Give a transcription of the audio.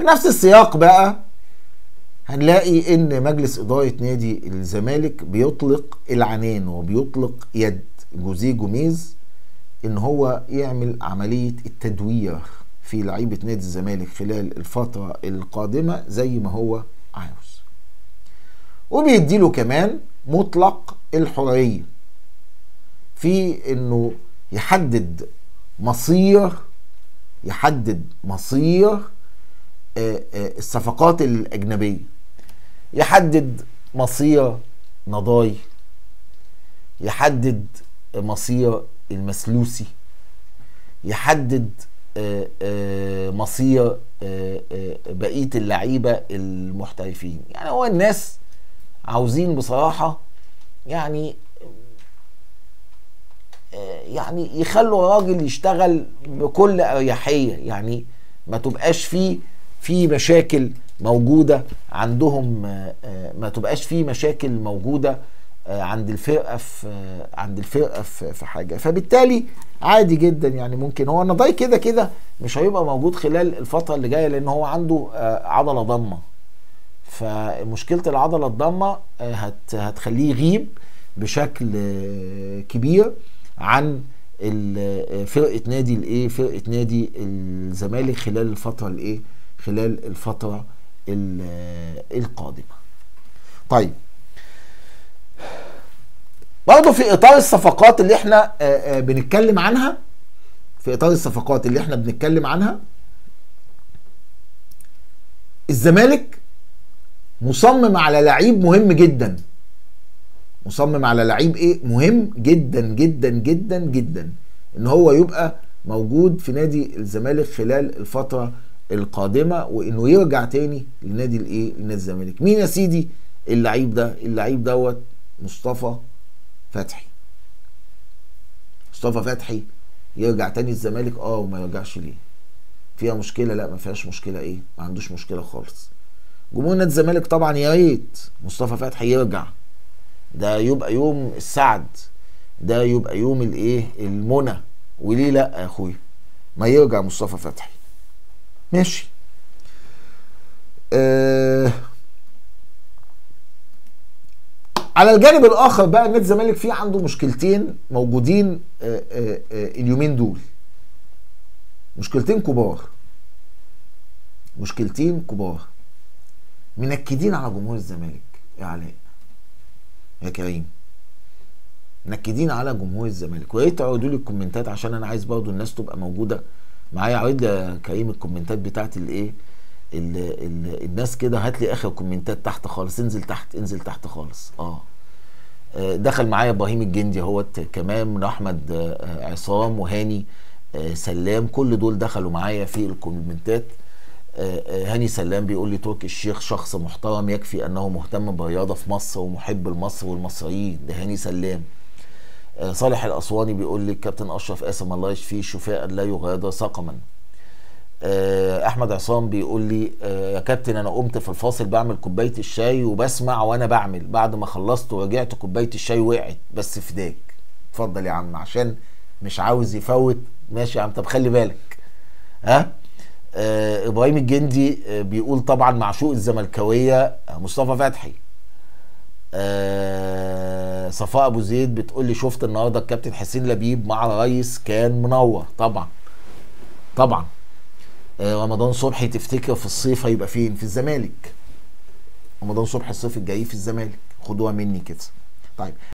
في نفس السياق بقى هنلاقي ان مجلس اداره نادي الزمالك بيطلق العنان وبيطلق يد جوزيه جوميز ان هو يعمل عمليه التدوير في لعيبه نادي الزمالك خلال الفتره القادمه زي ما هو عاوز وبيديله كمان مطلق الحريه في انه يحدد مصير يحدد مصير الصفقات الاجنبيه يحدد مصير نضاي يحدد مصير المسلوسي يحدد مصير بقيه اللعيبه المحترفين يعني هو الناس عاوزين بصراحه يعني يعني يخلوا الراجل يشتغل بكل اريحيه يعني ما تبقاش فيه في مشاكل موجوده عندهم ما تبقاش في مشاكل موجوده عند الفرقه في عند الفرقه في حاجه فبالتالي عادي جدا يعني ممكن هو النضاي كده كده مش هيبقى موجود خلال الفتره اللي جايه لان هو عنده عضله ضمه فمشكله العضله الضمه هت هتخليه يغيب بشكل كبير عن فرقه نادي الايه فرقه نادي الزمالك خلال الفتره الايه خلال الفتره القادمه طيب برضه في اطار الصفقات اللي احنا بنتكلم عنها في اطار الصفقات اللي احنا بنتكلم عنها الزمالك مصمم على لعيب مهم جدا مصمم على لعيب ايه مهم جدا جدا جدا جدا ان هو يبقى موجود في نادي الزمالك خلال الفتره القادمه وانه يرجع تاني لنادي الايه لنادي الزمالك مين يا سيدي اللعيب ده اللعيب دوت مصطفى فتحي مصطفى فتحي يرجع تاني الزمالك اه وما يرجعش ليه فيها مشكله لا ما فيهاش مشكله ايه ما عندوش مشكله خالص جمهور نادي الزمالك طبعا يا ريت مصطفى فتحي يرجع ده يبقى يوم السعد ده يبقى يوم الايه المنى وليه لا يا اخويا ما يرجع مصطفى فتحي ماشي آه على الجانب الاخر بقى نادي الزمالك فيه عنده مشكلتين موجودين آه آه آه اليومين دول مشكلتين كبار مشكلتين كبار منكدين على جمهور الزمالك يا علاء يا كريم منكدين على جمهور الزمالك ويا ريت تعرضوا لي الكومنتات عشان انا عايز برضو الناس تبقى موجوده معايا عرض لي يا كريم الكومنتات بتاعت الايه الناس كده هات لي اخر كومنتات تحت خالص انزل تحت انزل تحت خالص اه دخل معايا ابراهيم الجندي اهوت كمان من احمد عصام وهاني سلام كل دول دخلوا معايا في الكومنتات هاني سلام بيقول لي تركي الشيخ شخص محترم يكفي انه مهتم بالرياضه في مصر ومحب لمصر والمصريين ده هاني سلام صالح الاسواني بيقول لي الكابتن اشرف قاسم الله يشفيه شفاء لا يغادر سقما احمد عصام بيقول لي يا كابتن انا قمت في الفاصل بعمل كوبايه الشاي وبسمع وانا بعمل بعد ما خلصت ورجعت كوبايه الشاي وقعت بس فداك اتفضل يا عم عشان مش عاوز يفوت ماشي يا عم طب خلي بالك ها آه ابراهيم الجندي آه بيقول طبعا معشوق الزملكاويه مصطفى فتحي آه صفاء ابو زيد بتقول لي شفت النهارده الكابتن حسين لبيب مع الريس كان منور طبعا طبعا آه رمضان صبحي تفتكر في الصيف هيبقى فين في الزمالك رمضان صبحي الصيف الجاي في الزمالك خدوها مني كده طيب